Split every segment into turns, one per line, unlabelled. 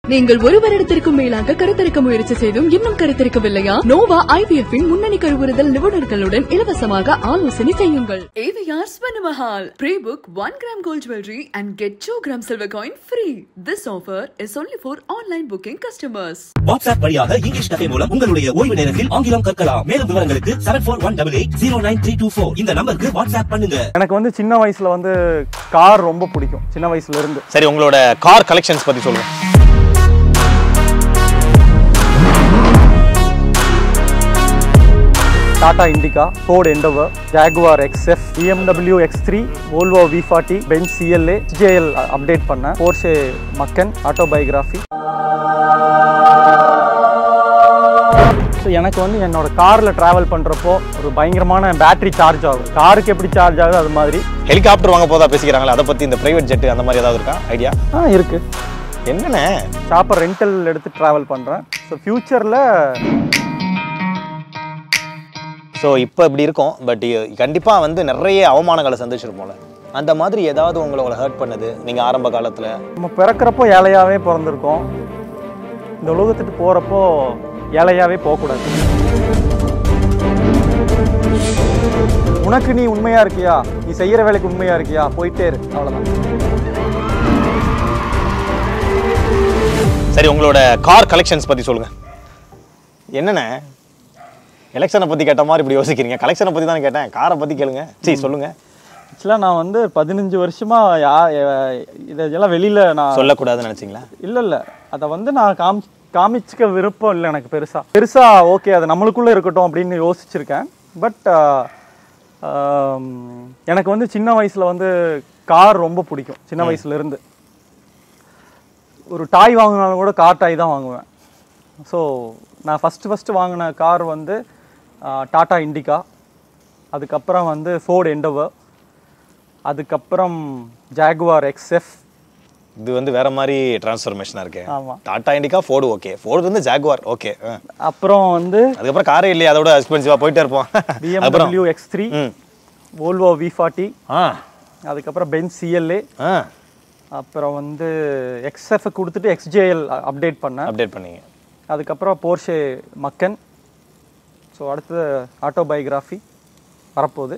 நீங்கள் ஒரு வருடத்திற்கும் மேலாக கருத்தரிக்க முயற்சி செய்தும் இன்னும் கருத்தரிக்கவில்லையா நோவா ஐவிஎஃப் இன் முன்னணி கருவுறுதல் நிபுணர்களுடன் இலவசமாக ஆலோசனை செய்யுங்கள் AVR Swarnamahal pre book one gram gold jewellery and get two gram silver coin free this offer is only for online booking customers
WhatsApp வழியாக இங்கிலீஷ் கதை மூலம் உங்களுடைய ஓய்வு நேரத்தில் ஆங்கிலம் கற்கலாம் மேலும் விவரங்களுக்கு seven four one double eight zero nine three two four இந்த நம்பருக்கு வாட்ஸ்அப் பண்ணுங்க
எனக்கு வந்து சின்ன வயசுல வந்து கார் ரொம்ப பிடிக்கும் சின்ன வயசுல இருந்து
சரி உங்களோட கார் கலெக்ஷன்ஸ் பத்தி சொல்லுங்க
Tata Indica Ford Endeavour Jaguar XF BMW X three Volvo V forty Benz CLA GL update பண்ணேன் போர்ஷே மக்கன் ஆட்டோபயோகிராஃபி ஸோ எனக்கு வந்து என்னோட காரில் ட்ராவல் பண்ணுறப்போ ஒரு பயங்கரமான பேட்டரி சார்ஜ் ஆகும் காருக்கு எப்படி சார்ஜ் ஆகுது அது மாதிரி
ஹெலிகாப்டர் வாங்க போதா பேசிக்கிறாங்களா அதை பத்தி இந்த பிரைவேட் ஜெட் அந்த மாதிரி ஏதாவது இருக்கா ஐடியா
ஆ இருக்குது
என்னண்ணே
ஷாப்பர் ரெண்டல் எடுத்து ட்ராவல் பண்ணுறேன் ஸோ ஃப்யூச்சரில்
ஸோ இப்போ இப்படி இருக்கும் பட் கண்டிப்பாக வந்து நிறைய அவமானங்களை சந்திச்சிருப்போம்ல அந்த மாதிரி ஏதாவது உங்களை உங்களை ஹர்ட் பண்ணது நீங்கள் ஆரம்ப காலத்தில்
நம்ம பிறக்கிறப்போ ஏழையாகவே பிறந்திருக்கோம் இந்த உலகத்துக்கு போகிறப்போ ஏழையாகவே போகக்கூடாது உனக்கு நீ உண்மையா இருக்கியா நீ செய்யற வேலைக்கு உண்மையா இருக்கியா போயிட்டே இரு அவ்வளவுதான்
சரி உங்களோட கார் கலெக்ஷன்ஸ் பற்றி சொல்லுங்கள் என்னண்ணே எலெக்ஷனை பற்றி கேட்ட மாதிரி இப்படி யோசிக்கிறீங்க கலெக்ஷனை பற்றி தான் கேட்டேன் காரை பற்றி கேளுங்க சரி சொல்லுங்கள்
ஆக்சுவலாக நான் வந்து பதினஞ்சு வருஷமா யா எ- இதெல்லாம் வெளியில நான்
சொல்லக்கூடாதுன்னு நினச்சிங்களா
இல்ல இல்ல அதை வந்து நான் காமி காமிச்சுக்க விருப்பம் இல்லை எனக்கு பெருசா பெருசா ஓகே அது நம்மளுக்குள்ள இருக்கட்டும் அப்படின்னு யோசிச்சிருக்கேன் பட் எனக்கு வந்து சின்ன வயசுல வந்து கார் ரொம்ப பிடிக்கும் சின்ன வயசுல இருந்து ஒரு டாய் வாங்கினாலும் கூட கார் டாய் தான் வாங்குவேன் ஸோ நான் ஃபஸ்ட்டு ஃபஸ்ட்டு வாங்கின கார் வந்து டாடா இண்டிகா அதுக்கப்புறம் வந்து ஃபோர்ட் எண்டோவர் அதுக்கப்புறம் ஜாகுவார் எக்ஸ்எஃப்
இது வந்து வேற மாதிரி டிரான்ஸ்ஃபர்மேஷனாக இருக்கு
ஆமா.
Tata Indica Ford okay Ford வந்து ஜாகுவார் ஓகே
அப்புறம் வந்து
அதுக்கப்புறம் காரே இல்லையா அதோட எக்ஸ்பென்சிவாக போயிட்டே இருப்போம் அப்புறம்
பிஎம்டபிள்யூ எக்ஸ் த்ரீ
ம்
வோல்வோ வி ஃபார்ட்டி
ஆ
அதுக்கப்புறம் பென் சிஎல்ஏ
ஆ
அப்புறம் வந்து எக்ஸ்எஃப் கொடுத்துட்டு எக்ஸ்ஜேஎல் அப்டேட் பண்ணேன்
அப்டேட் பண்ணீங்க
அதுக்கப்புறம் போர்ஷே மக்கன் ஸோ அடுத்தது ஆட்டோபயோகிராஃபி வரப்போகுது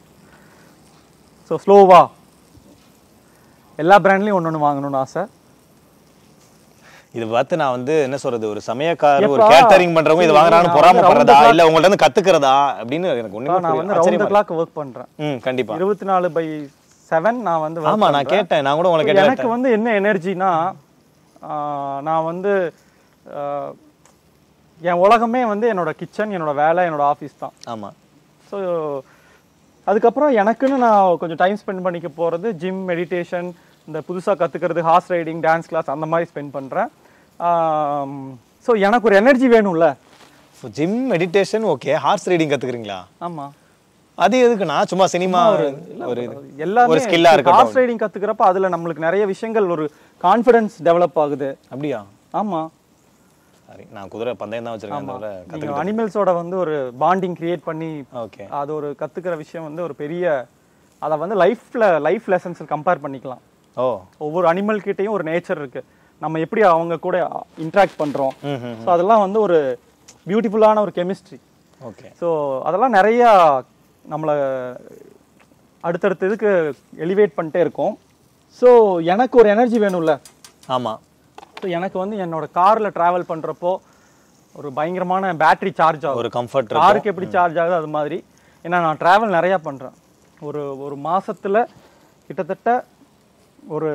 ஸோ ஸ்லோவா எல்லா பிராண்ட்லேயும் ஒன்று ஒன்று வாங்கணும்னு ஆசை
இது பார்த்து நான் வந்து என்ன சொல்றது ஒரு சமயக்காரர் ஒரு
எப்பா?
கேட்டரிங் பண்றவங்க இது
சரி,
வாங்குறான்னு
நான்
பொறாமப்படுறதா
வந்து round the
இல்ல உங்கள்ட்ட இருந்து கத்துக்கிறதா அப்படின்னு எனக்கு ஒண்ணுமே
நான்
புரியல.
வந்து ரவுண்ட் த
ஆச்சரியமா
கிளாக் ஒர்க் பண்ணுறேன்
இருக்கு. ம் கண்டிப்பா
இருபத்தி நாலு பை செவன் நான் வந்து work
ஆமா நான்
பண்றேன்.
கேட்டேன் நான் கூட உங்களை
எனக்கு
கேட்டேன்
வந்து என்ன எனர்ஜினா நான் வந்து ஆஹ், என் உலகமே வந்து என்னோட கிச்சன் என்னோட வேலை என்னோட ஆஃபீஸ் தான்
ஆமா
ஸோ அதுக்கப்புறம் எனக்குன்னு நான் கொஞ்சம் டைம் ஸ்பெண்ட் பண்ணிக்க போகிறது ஜிம் மெடிடேஷன் இந்த புதுசாக கற்றுக்கிறது ஹார்ஸ் ரைடிங் டான்ஸ் கிளாஸ் அந்த மாதிரி ஸ்பெண்ட் பண்ணுறேன் ஸோ எனக்கு ஒரு எனர்ஜி வேணும்ல
gym meditation okay horse riding கத்துக்கிறீங்களா
ஆமாம்
அது எதுக்குண்ணா சும்மா சினிமா ஒரு ஒரு இது.
எல்லாமே
ஒரு ஸ்கில்லா
ஹார்ஸ்
இருக்கட்டும்
ரைடிங் கற்றுக்கிறப்ப அதில் நம்மளுக்கு நிறைய விஷயங்கள் ஒரு கான்ஃபிடன்ஸ் டெவலப் ஆகுது
அப்படியா
ஆமாம்
சரி நான் குதிரை பந்தயம் தான் வச்சிருக்கேன் அதனால
நீங்கள்
கத்துக்கிட்டேன்
அனிமல்ஸோட வந்து ஒரு பாண்டிங் கிரியேட் பண்ணி
ஓகே
அது ஒரு கற்றுக்கிற விஷயம் வந்து ஒரு பெரிய அதை வந்து லைஃப்பில் லைஃப் லெசன்ஸ் கம்பேர் பண்ணிக்கலாம்
ஓ
ஒவ்வொரு அனிமல் கிட்டேயும் ஒரு நேச்சர் இருக்கு நம்ம எப்படி அவங்க கூட இன்ட்ராக்ட் பண்றோம்
ம் ம்
ஸோ அதெல்லாம் வந்து ஒரு பியூட்டிஃபுல்லான ஒரு கெமிஸ்ட்ரி
ஓகே
ஸோ அதெல்லாம் நிறையா நம்மளை அடுத்தடுத்த இதுக்கு எலிவேட் பண்ணிட்டே இருக்கும் ஸோ எனக்கு ஒரு எனர்ஜி வேணும்ல
ஆமா
ஸோ எனக்கு வந்து என்னோட காரில் ட்ராவல் பண்ணுறப்போ ஒரு பயங்கரமான பேட்டரி சார்ஜ் ஆகும்
ஒரு கம்ஃபர்ட்
காருக்கு எப்படி சார்ஜ் ஆகுது அது மாதிரி ஏன்னா நான் ட்ராவல் நிறையா பண்ணுறேன் ஒரு ஒரு மாசத்துல கிட்டத்தட்ட ஒரு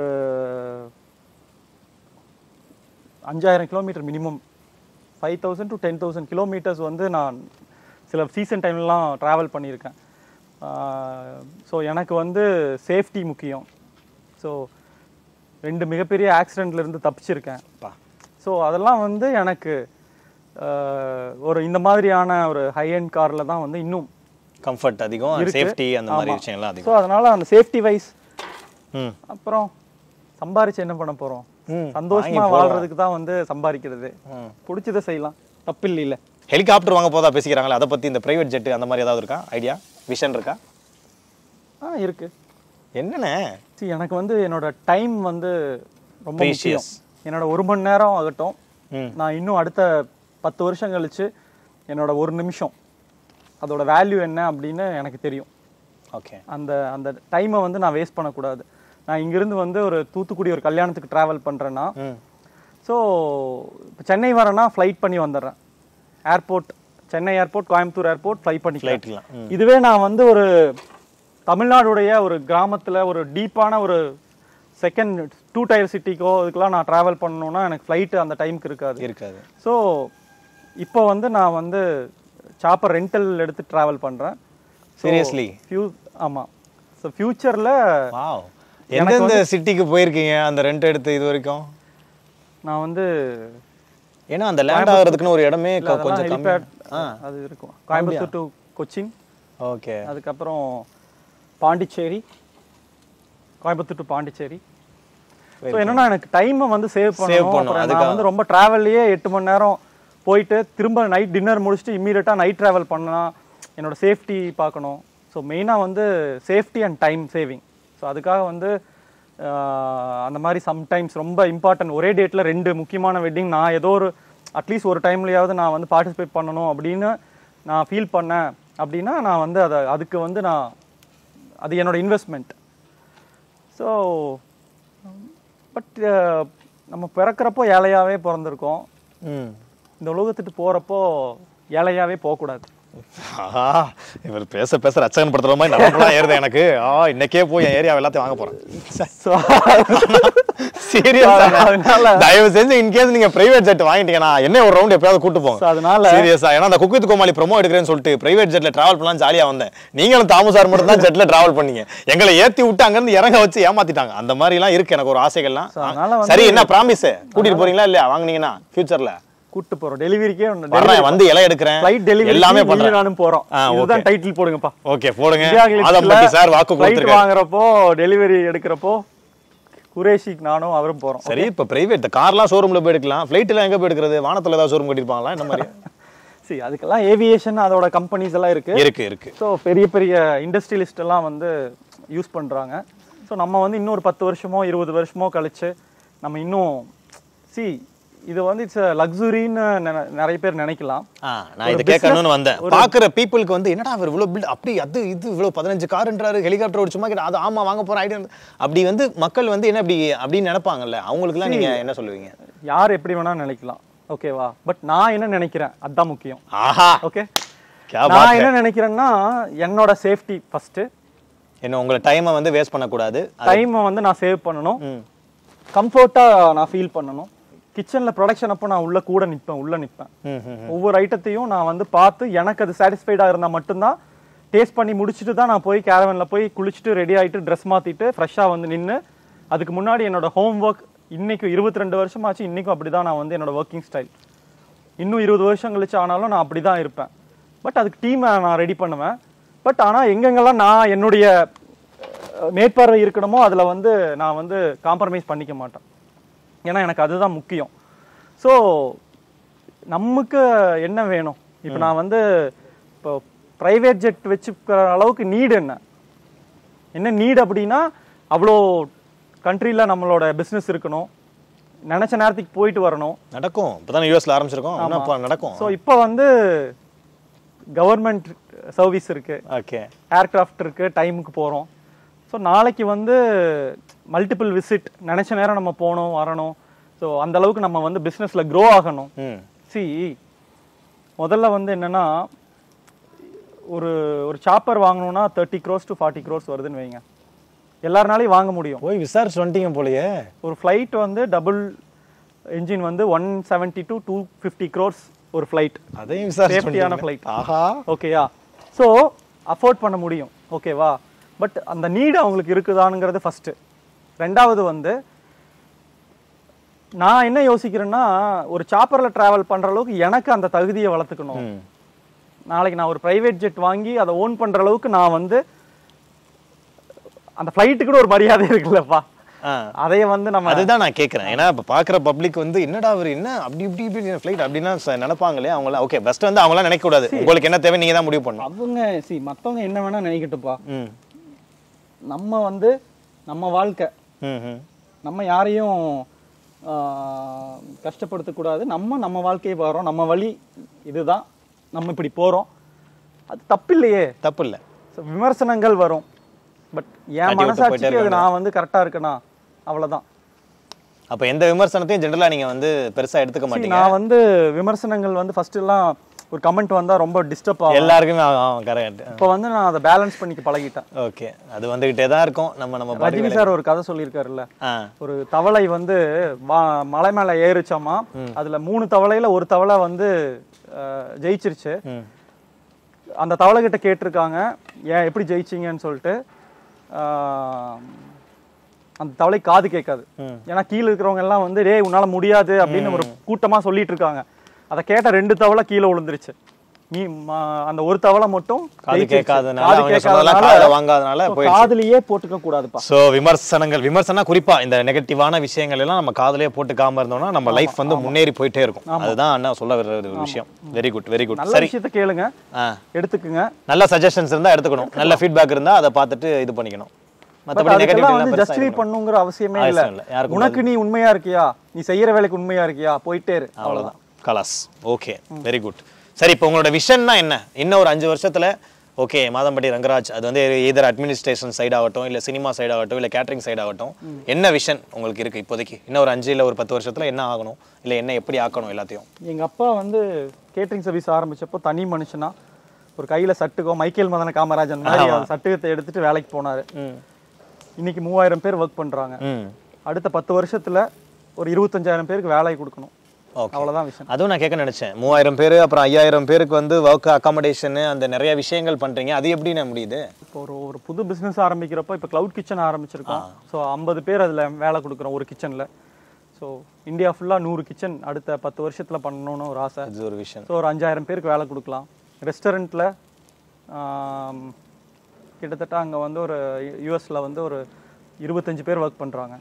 அஞ்சாயிரம் kilometre minimum five thousand to ten thousand kilometres வந்து நான் சில சீசன் டைம்லலாம் ட்ராவல் பண்ணியிருக்கேன் ஸோ எனக்கு வந்து சேஃப்டி முக்கியம் ஸோ ரெண்டு மிகப்பெரிய ஆக்சிடெண்ட்ல இருந்து தப்பிச்சிருக்கேன்
பா
ஸோ அதெல்லாம் வந்து எனக்கு ஆஹ், ஒரு இந்த மாதிரியான ஒரு ஹை அண்ட் காரில் தான் வந்து இன்னும்
கம்ஃபர்ட் அதிகம்
இருக்கு.
சேஃப்டி அந்த மாதிரி
ஆமா.
விஷயம்லாம்
ஸோ
அதிகம்
அதனால அந்த சேஃப்டி வைஸ்
ம்
அப்புறம் சம்பாரிச்சு என்ன பண்ண போறோம்
ம்,
சந்தோஷமா
வாங்கி
வாழ்றதுக்கு தான் வந்து சம்பாதிக்கிறது
ம்.
பிடிச்சதை செய்யலாம் தப்பு இல்ல
ஹெலிகாப்டர் வாங்க போதா பேசிக்கிறாங்களா அதை பத்தி இந்த பிரைவேட் ஜெட் அந்த மாதிரி ஏதாவது இருக்கா ஐடியா விஷன் இருக்கா
ஆ இருக்கு
என்னண்ணே
See, எனக்கு வந்து என்னோட டைம் வந்து ரொம்ப முக்கியம்
ப்ரீஷியஸ்
என்னோட ஒரு மணி நேரம் ஆகட்டும்
ம்.
நான் இன்னும் அடுத்த பத்து வருஷம் கழிச்சு என்னோட ஒரு நிமிஷம் அதோட வேல்யூ என்ன அப்படின்னு எனக்கு தெரியும்
ஓகே
அந்த அந்த டைமை வந்து நான் வேஸ்ட் பண்ணக்கூடாது நான் இங்கிருந்து வந்து ஒரு தூத்துக்குடி ஒரு கல்யாணத்துக்கு ட்ராவல் பண்ணுறேன்னா
ம்
ஸோ இப்போ சென்னை வரேன்னா ஃப்ளைட் பண்ணி வந்துடுறேன் airport Chennai airport Coimbatore airport flight பண்ணிக்கலாம்
ஃப்ளைட்லாம் ம்
இதுவே நான் வந்து ஒரு தமிழ்நாடுடைய ஒரு கிராமத்துல ஒரு டீப்பான ஒரு செகண்ட் டூ டயர் சிட்டிக்கோ இதுக்கெல்லாம் நான் டிராவல் பண்ணணும்னா எனக்கு ஃப்ளைட் அந்த டைம்க்கு இருக்காது
இருக்காது
ஸோ இப்போ வந்து நான் வந்து சாப்பர் ரெண்டல் எடுத்து டிராவல் பண்றேன்
சீரியஸ்லி
ஃபியூ ஆமா ஸோ ஃபியூச்சரில்
வாவ் எந்தெந்த சிட்டிக்கு போயிருக்கீங்க அந்த ரெண்ட் எடுத்து இது வரைக்கும்
நான் வந்து
ஏன்னா அந்த லேண்ட் ஆகிறதுக்குன்னு ஒரு இடமே
இல்ல,
கொ-
அதெல்லாம்
கொஞ்சம் கம்மி
helipad, அது இருக்கும் கோயம்புத்தூர் டு கொச்சின்
ஓகே
அதுக்கப்புறம் பாண்டிச்சேரி கோயம்புத்தூர் டு பாண்டிச்சேரி ஸோ என்னன்னா எனக்கு டைமை வந்து சேவ் பண்ணணும்
பண்ணணும்,
அப்புறம்
அதுக்காக.
நான் வந்து ரொம்ப ட்ராவல்லையே எட்டு மணி நேரம் போயிட்டு திரும்ப நைட் டின்னர் முடிச்சுட்டு இம்மீடியட்டாக நைட் ட்ராவல் பண்ணா என்னோட சேஃப்டி பார்க்கணும் ஸோ மெயினாக வந்து safety and time saving so அதுக்காக வந்து ஆஹ், அந்த மாதிரி சம்டைம்ஸ் ரொம்ப இம்பார்ட்டன்ட் ஒரே டேட்டில் ரெண்டு முக்கியமான வெட்டிங் நான் ஏதோ ஒரு அட்லீஸ்ட் ஒரு டைம்லையாவது நான் வந்து பார்ட்டிசிபேட் பண்ணணும் அப்படின்னு நான் ஃபீல் பண்ணேன் அப்படின்னா நான் வந்து அதை அதுக்கு வந்து நான் அது என்னோட இன்வெஸ்ட்மெண்ட் ஸோ பட் நம்ம பிறக்கிறப்போ ஏழையாவே பிறந்திருக்கோம்
ம்
இந்த உலகத்துக்கு போகிறப்போ ஏழையாவே போகக்கூடாது
ஆஹா இவர் பேச பேச ரச்சகன் படுத்துற மாதிரி நமக்குலாம் ஏறுது எனக்கு ஆ இன்னைக்கே போய் என் ஏரியா எல்லாத்தையும் வாங்க போறேன்
ஸோ
சீரியஸா
அதனால-
தயவு செஞ்சு இன்கேஸ் நீங்க பிரைவேட் ஜெட் வாங்கிட்டீங்கன்னா என்ன ஒரு ரவுண்ட் எப்பயாவது கூட்டு
So,
போங்க
அதனால-
சீரியஸா ஏன்னா அந்த குக் வித் கோமாளி ப்ரோமோ எடுக்கிறேன்னு சொல்லிட்டு பிரைவேட் ஜெட்ல டிராவல் பண்ணலாம் ஜாலியா வந்தேன் நீங்களும் தாமஸ் சார் மட்டும் தான் ஜெட்ல டிராவல் பண்ணீங்க எங்களை ஏத்தி விட்டு அங்க இருந்து இறங்க வச்சு ஏமாத்திட்டாங்க அந்த மாதிரி எல்லாம் இருக்கு எனக்கு ஒரு ஆசைகள்லாம்
So, அதனால வந்து-
சரி என்ன ப்ராமிஸ் கூட்டிட்டு போறீங்களா இல்லையா வாங்குனீங்கன்னா ஃபியூச்சர்ல
கூட்டு போகிறோம் டெலிவரிக்கே
வர்றேன் வந்து இலை எடுக்கிறேன்
ஃப்ளைட் டெலிவரி
எல்லாமே பண்றேன்
நானும் போகிறோம்
ஆ,
இதுதான்
okay.
டைட்டில் போடுங்கப்பா
ஓகே போடுங்க
இந்தியா கிளிப்ஸ்ல
ஆதம்பட்டி சார் வாக்கு
flight
கொடுத்துருக்காரு
வாங்குறப்போ டெலிவரி எடுக்கிறப்போ குரேஷிக் நானும் அவரும் போகிறோம்
சரி இப்ப பிரைவேட் கார்லாம் ஷோரூம்ல போய் எடுக்கலாம் ஃபிளைட்ல எங்க போய் எடுக்கிறது வானத்துல ஏதாவது ஷோரூம் கட்டிருப்பாங்களா இந்த மாதிரி
சரி அதுக்கெல்லாம் ஏவியேஷன் அதோட கம்பெனிஸ் எல்லாம் இருக்கு
இருக்கு இருக்கு
ஸோ பெரிய பெரிய இண்டஸ்ட்ரியலிஸ்ட் எல்லாம் வந்து யூஸ் பண்றாங்க ஸோ நம்ம வந்து இன்னொரு பத்து வருஷமோ இருபது வருஷமோ கழிச்சு நம்ம இன்னும் சி இது வந்து இட்ஸ் லக்ஸுரின்னு நிறைய பேர் நினைக்கலாம்
ஆ, நான்
ஒரு
இதை கேட்கணும்னு
business-
வந்தேன் பாக்குற பீப்புளுக்கு வந்து என்னடா அவர் இவ்வளவு பில்ட் அப்படி அது இது இவ்வளவு பதினஞ்சு கார்ன்றாரு ஹெலிகாப்டர் ஒரு சும்மா கேட்டா அது ஆமா வாங்க போற ஐடியா அப்படி வந்து மக்கள் வந்து என்ன அப்படி அப்படின்னு நினைப்பாங்கல்ல அவங்களுக்குலாம் நீங்க என்ன சொல்லுவீங்க
யார் எப்படி வேணா நினைக்கலாம் ஓகேவா பட் நான் என்ன நினைக்கிறேன் அதுதான் முக்கியம்
ஆஹா
ஓகே
क्या बात
நான்
है.
என்ன நினைக்கிறேன்னா என்னோட சேஃப்டி ஃபர்ஸ்ட்
என்ன உங்களை டைமை வந்து வேஸ்ட் பண்ணக்கூடாது
டைமை வந்து நான் சேவ் பண்ணணும்
ம்.
கம்ஃபர்ட்டா நான் ஃபீல் பண்ணணும் கிச்சன்ல ப்ரொடக்ஷன் அப்போ நான் உள்ள கூட நிற்பேன் உள்ள நிற்பேன்
ம், ம்,
ஒவ்வொரு ஐட்டத்தையும் நான் வந்து பார்த்து எனக்கு அது சாட்டிஸ்ஃபைடா இருந்தா மட்டும்தான் டேஸ்ட் பண்ணி முடிச்சுட்டு தான் நான் போய் கேரவன்ல போய் குளிச்சுட்டு ரெடி ஆயிட்டு ட்ரெஸ் மாத்திட்டு ஃப்ரெஷ்ஷா வந்து நின்று அதுக்கு முன்னாடி என்னோட ஹோம் ஒர்க் இன்னைக்கு இருபத்தி ரெண்டு வருஷமாச்சு இன்னைக்கும் அப்படிதான் நான் வந்து என்னோட ஒர்க்கிங் ஸ்டைல் இன்னும் இருபது வருஷம் கழிச்சு ஆனாலும் நான் அப்படிதான் இருப்பேன் பட் அதுக்கு டீமை நான் ரெடி பண்ணுவேன் பட் ஆனா எங்கெங்கெல்லாம் நான் என்னுடைய அஹ், மேற்பார்வை இருக்கணுமோ அதுல வந்து நான் வந்து காம்ப்ரமைஸ் பண்ணிக்க மாட்டேன் ஏன்னா எனக்கு அதுதான் முக்கியம் ஸோ நமக்கு என்ன வேணும் இப்போ நான் வந்து இப்போ ப்ரைவேட் ஜெட் வச்சுக்கிற அளவுக்கு நீடு என்ன என்ன நீடு அப்படின்னா அவ்வளோ கண்ட்ரியில் நம்மளோட பிஸ்னஸ் இருக்கணும் நினச்ச நேரத்துக்கு போயிட்டு வரணும்
நடக்கும் இப்பதான் யூஎஸ்ல ஆரம்பிச்சிருக்கோம் இன்னும் அப்ப நடக்கும்
ஸோ இப்போ வந்து கவர்மெண்ட் சர்வீஸ் இருக்கு
ஓகே
ஏர்கிராஃப்ட் இருக்கு டைமுக்கு போகிறோம் ஸோ நாளைக்கு வந்து மல்டிபிள் விசிட் நினச்ச நேரம் நம்ம போகணும் வரணும் ஸோ அந்த அளவுக்கு நம்ம வந்து பிஸ்னஸில் க்ரோ ஆகணும்
ம்
சி முதல்ல வந்து என்னன்னா ஒரு ஒரு சாப்பர் வாங்கணும்னா thirty crores to forty crores வருதுன்னு வைங்க எல்லாருனாலையும் வாங்க முடியும்
போய் விசாரிச்சு வந்துட்டீங்க போலயே
ஒரு ஃப்ளைட் வந்து டபுள் இன்ஜின் வந்து one seventy to two fifty crores ஒரு ஃப்ளைட்
அதையும் விசாரிச்சு
சேஃப்டியான
வந்துட்டீங்க.
ஃப்ளைட்
ஆஹா
ஓகேயா ஸோ அஃபோர்ட் பண்ண முடியும் ஓகேவா பட் அந்த நீடு அவங்களுக்கு இருக்குதானுங்கிறது ஃபர்ஸ்ட் ரெண்டாவது வந்து நான் என்ன யோசிக்கிறேன்னா ஒரு சாப்பர்ல டிராவல் பண்ற அளவுக்கு எனக்கு அந்த தகுதியை வளர்த்துக்கணும்
ம்.
நாளைக்கு நான் ஒரு பிரைவேட் ஜெட் வாங்கி அதை ஓன் பண்ற அளவுக்கு நான் வந்து அந்த ஃப்ளைட்டு கூட ஒரு மரியாதை இருக்குல்லப்பா
ஆ.
அதைய வந்து நம்ம
அதுதான் நான் கேக்குறேன் ஏன்னா இப்ப பாக்குற பப்ளிக் வந்து என்னடா அவர் என்ன அப்படி இப்படி இப்படி ஃபிளைட் அப்படின்னா ச- நினைப்பாங்களே அவங்கள ஓகே பெஸ்ட் வந்து அவங்களாம் நினைக்க கூடாது உங்களுக்கு என்ன தேவை நீங்க தான் முடிவு பண்ணணும்
அவங்க சி மத்தவங்க என்ன வேணா நினைக்கட்டும்ப்பா
ம்
நம்ம வந்து நம்ம வாழ்க்கை
ம் ம்
நம்ம யாரையும் ஆஹ், கஷ்டப்படுத்தக்கூடாது நம்ம நம்ம வாழ்க்கையை வரோம் நம்ம வழி இதுதான் நம்ம இப்படி போகிறோம் அது தப்பில்லையே
தப்பு இல்லை
So, விமர்சனங்கள் வரும் பட் என்
தட்டி விட்டு போயிட்டே
மனசாட்சிக்கு அது
இருக்க
நான் வந்து கரெக்டாக இருக்கேனா அவ்வளோதான்
அப்போ எந்த விமர்சனத்தையும் ஜென்ரலாக நீங்கள் வந்து பெருசாக எடுத்துக்க மாட்டீங்க
நான் வந்து விமர்சனங்கள் வந்து ஃபர்ஸ்ட் எல்லாம் ஒரு கமெண்ட் வந்தா ரொம்ப டிஸ்டர்ப் ஆகும்
எல்லாருக்குமே கரெக்ட்
இப்போ வந்து நான் அதை பேலன்ஸ் பண்ணிக்க பழகிட்டேன்
ஓகே அது வந்துகிட்டே தான் இருக்கும் நம்ம நம்ம
ரஜினி
பாட்டுக்கு
சார் ஒரு கதை சொல்லியிருக்காருல்ல
ஆ
ஒரு தவளை வந்து வா- மலை மேல ஏறுச்சாமா அதுல மூணு தவளையில ஒரு தவளை வந்து அஹ், ஜெயிச்சிருச்சு
ம்
அந்த தவளை கிட்ட கேட்டிருக்காங்க ஏன் எப்படி ஜெயிச்சீங்கன்னு சொல்லிட்டு ஆஹ், அந்த தவளை காது கேட்காது ஏன்னா கீழே இருக்கிறவங்க எல்லாம் வந்து டேய் உன்னால முடியாது அப்படின்னு ஒரு கூட்டமா சொல்லிட்டு இருக்காங்க அதை கேட்ட ரெண்டு தவளை கீழே விழுந்துருச்சு நீ ம- அந்த ஒரு தவளை மட்டும்
காது
ஜெயிச்சிருச்சு.
கேட்காதனால,
காது
அவங்க சொன்னதெல்லாம்
கேட்காதனால
காதுல வாங்காதனால
so
போயிடுச்சு.
காதுலயே போட்டுக்க கூடாதுப்பா
ஸோ விமர்சனங்கள் விமர்சனம் குறிப்பா இந்த நெகட்டிவான விஷயங்கள் எல்லாம் நம்ம காதலே போட்டுக்காம இருந்தோம்னா நம்ம லைஃப் வந்து முன்னேறி போயிட்டே இருக்கும் அதுதான் அண்ணா சொல்ல வர்ற ஒரு விஷயம் வெரி குட் வெரி குட்
நல்ல
சரி
விஷயத்த கேளுங்க
ஆ
எடுத்துக்குங்க
நல்ல சஜஷன்ஸ் இருந்தா எடுத்துக்கணும் நல்ல ஃபீட்பேக் இருந்தா அதை பார்த்துட்டு இது பண்ணிக்கணும்
But
மற்றபடி
அதுக்கெல்லாம் வந்து
நெகட்டிவ்
ஜஸ்டிஃபை பண்ணுங்கிற அவசியமே இல்ல
அவசியம் இல்ல. யாருக்கும்
உனக்கு நீ உண்மையா இருக்கியா நீ செய்யற வேலைக்கு உண்மையா இருக்கியா போயிட்டே இரு
அவ்வளவுதான் கலாஸ் ஓகே வெரி குட் சரி இப்போ உங்களோட விஷன்னா என்ன இன்னும் ஒரு அஞ்சு வருஷத்துல ஓகே மாதம்பட்டி ரங்கராஜ் அது வந்து இதர் அட்மினிஸ்ட்ரேஷன் சைடு ஆகட்டும் இல்ல சினிமா சைடு ஆகட்டும் இல்ல கேட்டரிங் சைடு ஆகட்டும் என்ன விஷன் உங்களுக்கு இருக்கு இப்போதைக்கு இன்னும் ஒரு அஞ்சு இல்ல ஒரு பத்து வருஷத்துல என்ன ஆகணும் இல்ல என்ன எப்படி ஆக்கணும் எல்லாத்தையும்
எங்க அப்பா வந்து கேட்டரிங் சர்வீஸ் ஆரம்பிச்சப்போ தனி மனுஷனா ஒரு கையில சட்டுக்கோ மைக்கேல் மதன காமராஜன் மாதிரி
ஆமா.
அவர் சட்டுகத்தை எடுத்துட்டு வேலைக்கு போனாரு
ம்
இன்னைக்கு மூவாயிரம் பேர் ஒர்க் பண்றாங்க
ம்
அடுத்த பத்து வருஷத்துல ஒரு இருபத்தஞ்சாயிரம் பேருக்கு வேலை கொடுக்கணும்
ஓகே
அவ்வளவுதான் விஷயம்
அதுவும் நான் கேட்க நினைச்சேன் மூவாயிரம் பேர் அப்புறம் ஐயாயிரம் பேருக்கு வந்து ஒர்க் அகாமடேஷன் அந்த நிறைய விஷயங்கள் பண்றீங்க அது எப்படி நான் முடியுது
இப்போ ஒரு ஒரு புது பிசினஸ் ஆரம்பிக்கிறப்போ இப்போ க்ளவுட் கிச்சன் ஆரம்பிச்சிருக்கோம் ஸோ ஐம்பது பேர் அதுல வேலை கொடுக்குறோம் ஒரு கிச்சன்ல ஸோ இந்தியா ஃபுல்லா நூறு கிச்சன் அடுத்த பத்து வருஷத்துல பண்ணணும்னு ஒரு ஆசை
இது ஒரு விஷயம்
ஸோ ஒரு அஞ்சாயிரம் பேருக்கு வேலை கொடுக்கலாம் ரெஸ்டாரண்ட்டில் கிட்டத்தட்ட அங்கே வந்து ஒரு யூஎஸ்ல வந்து ஒரு இருபத்தஞ்சு பேர் ஒர்க் பண்ணுறாங்க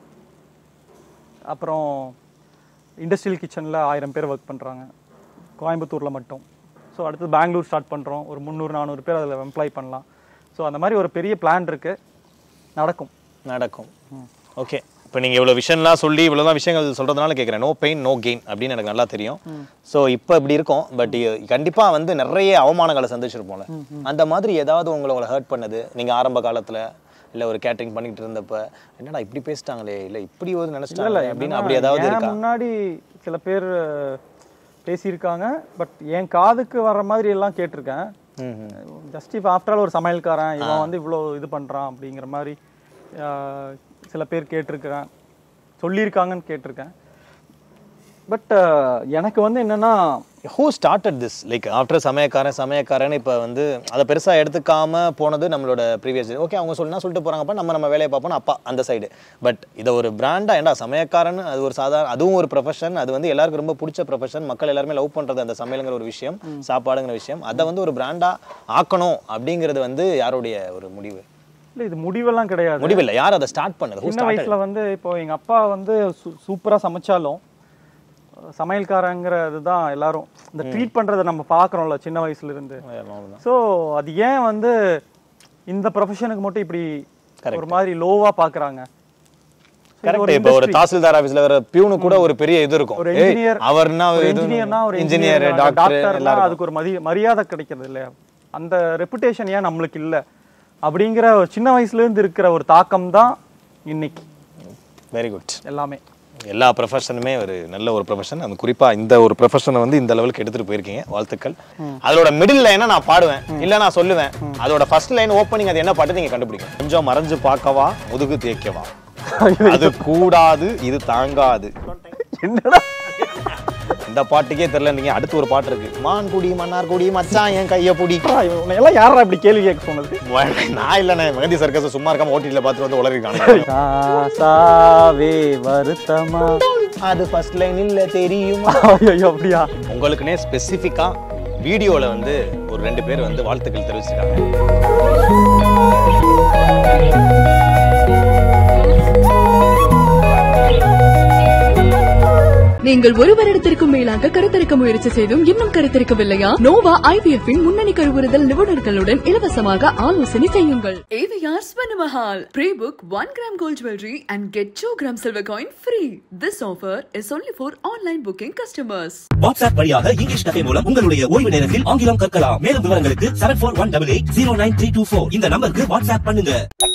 அப்புறம் இண்டஸ்ட்ரியல் கிச்சனில் ஆயிரம் பேர் ஒர்க் பண்ணுறாங்க கோயம்புத்தூரில் மட்டும் ஸோ அடுத்து பெங்களூர் ஸ்டார்ட் பண்ணுறோம் ஒரு முந்நூறு நானூறு பேர் அதில் எம்ப்ளாய் பண்ணலாம் ஸோ அந்த மாதிரி ஒரு பெரிய பிளான் இருக்குது நடக்கும்
நடக்கும் ஓகே இப்போ நீங்கள் இவ்வளோ விஷயம்லாம் சொல்லி இவ்வளோதான் விஷயங்கள் சொல்கிறதுனால கேட்குறேன் நோ பெயின் நோ கெயின் அப்படின்னு எனக்கு நல்லா தெரியும் ஸோ இப்போ இப்படி இருக்கும் பட் கண்டிப்பாக வந்து நிறைய அவமானங்களை சந்திச்சிருப்போம்ல அந்த மாதிரி ஏதாவது உங்களை உங்களை ஹர்ட் பண்ணது நீங்கள் ஆரம்ப காலத்தில் இல்லை ஒரு கேட்டரிங் பண்ணிட்டு இருந்தப்ப என்னடா இப்படி பேசிட்டாங்களே இல்லை இப்படி ஒரு நினச்சிட்டாங்க அப்படின்னு அப்படி ஏதாவது
ஏன்
இருக்கா
முன்னாடி சில பேர் அஹ், பேசியிருக்காங்க பட் என் காதுக்கு வர்ற மாதிரி எல்லாம் கேட்டிருக்கேன்
ம் ம்.
ஜஸ்ட் இப்போ ஆஃப்டர் ஆல் ஒரு சமையல்காரன் இவன் வந்து இவ்வளோ இது பண்ணுறான் அப்படிங்கிற மாதிரி ஆஹ், சில பேர் கேட்டிருக்கிறேன் சொல்லியிருக்காங்கன்னு கேட்டிருக்கேன் பட் எனக்கு வந்து என்னன்னா
who started this like after சமயக்காரன் சமயக்காரன் இப்போ வந்து அதை பெருசாக எடுத்துக்காம போனது நம்மளோட ப்ரீவியஸ் ஓகே அவங்க சொல்லினா சொல்லிட்டு போகிறாங்கப்பா நம்ம நம்ம வேலையை பார்ப்போம் அப்பா அந்த சைடு பட் இதை ஒரு பிராண்டாக ஏன்டா சமயக்காரன் அது ஒரு சாதாரண அதுவும் ஒரு ப்ரொஃபஷன் அது வந்து எல்லாருக்கும் ரொம்ப பிடிச்ச ப்ரொஃபஷன் மக்கள் எல்லாருமே லவ் பண்ணுறது அந்த சமையலுங்கிற ஒரு விஷயம் சாப்பாடுங்கிற விஷயம் அதை வந்து ஒரு பிராண்டாக ஆக்கணும் அப்படிங்கிறது வந்து யாருடைய ஒரு முடிவு
இல்லை இது முடிவெல்லாம் கிடையாது
முடிவில்லை யார் அதை ஸ்டார்ட் பண்ணது Who
சின்ன
started?
வயசுல வந்து இப்போ எங்க அப்பா வந்து சூப்பரா சமைச்சாலும் அஹ், சமையல்காரங்கிறது தான் எல்லாரும் இந்த ட்ரீட் பண்றதை நம்ம பார்க்குறோம்ல சின்ன வயசுல இருந்து
அவ்வளவுதான்.
ஸோ அது ஏன் வந்து இந்த ப்ரொஃபஷனுக்கு மட்டும் இப்படி ஒரு மாதிரி லோவா பார்க்கறாங்க So, இது
கரெக்ட்
ஒரு
இப்போ ஒரு
industry.
தாசில்தார் ஆபீஸ்ல வர பியூனு கூட ஒரு பெரிய இது இருக்கும்
ஒரு
ஏய்,
engineer
அவர்னா
ஒரு
இது
இன்ஜினியர்னா ஒரு
இன்ஜினியர்
இன்ஜினியர்
டாக்டர்
டாக்டர்னா
எல்லாரும்
அதுக்கு ஒரு மதி மரியாதை கிடைக்கிறது இல்லையா அந்த ரெப்புடேஷன் ஏன் நம்மளுக்கு இல்ல அப்படிங்கிற ஒரு சின்ன வயசுல இருந்து இருக்கிற ஒரு தாக்கம் தான் இன்னைக்கு
வெரி குட்
எல்லாமே
எல்லா ப்ரொஃபஷனுமே ஒரு நல்ல ஒரு ப்ரொஃபஷன் அது குறிப்பா இந்த ஒரு ப்ரொஃபஷனை வந்து இந்த லெவலுக்கு எடுத்துட்டு போயிருக்கீங்க வாழ்த்துக்கள் அதோட மிடில் லைனை நான் பாடுவேன் இல்ல நான் சொல்லுவேன் அதோட ஃபர்ஸ்ட் லைன் ஓப்பனிங் அது என்ன பாட்டு நீங்க கண்டுபிடிக்கும் கொஞ்சம் மறைஞ்சு பார்க்கவா முதுகு தேய்க்கவா அது கூடாது இது தாங்காது
என்னடா
இந்த பாட்டுக்கே தெரியல நீங்க அடுத்து ஒரு பாட்டு இருக்கு மான் குடி மன்னார் குடி மச்சான் என் கைய புடி
உன்னை எல்லாம் யாரா இப்படி கேள்வி கேட்க சொன்னது
நான் இல்லைண்ணே மெகந்தி சர்க்கஸ் சும்மா இருக்காம ஓட்டில பார்த்துட்டு வந்து உளறிருக்காங்க
சாவே வருத்தமா
அது ஃபர்ஸ்ட் லைன் இல்ல தெரியுமா
ஐயோ அப்படியா
உங்களுக்குனே ஸ்பெசிஃபிக்கா வீடியோல வந்து ஒரு ரெண்டு பேர் வந்து வாழ்த்துக்கள் தெரிவிச்சிருக்காங்க
நீங்கள் ஒரு வருடத்திற்கும் மேலாக கருத்தரிக்க முயற்சி செய்தும் இன்னும் கருத்தரிக்கவில்லையா நோவா ஐவிஎஃப் இன் முன்னணி கருவுறுதல் நிபுணர்களுடன் இலவசமாக ஆலோசனை செய்யுங்கள் AVR Swarnamahal pre book one gram gold jewellery and get two gram silver coin free this offer is only for online booking customers
WhatsApp வழியாக இங்கிலீஷ் கஃபே மூலம் உங்களுடைய ஓய்வு நேரத்தில் ஆங்கிலம் கற்கலாம் மேலும் விவரங்களுக்கு seven four one double eight zero nine three two four இந்த நம்பருக்கு வாட்ஸ்அப் பண்ணுங்க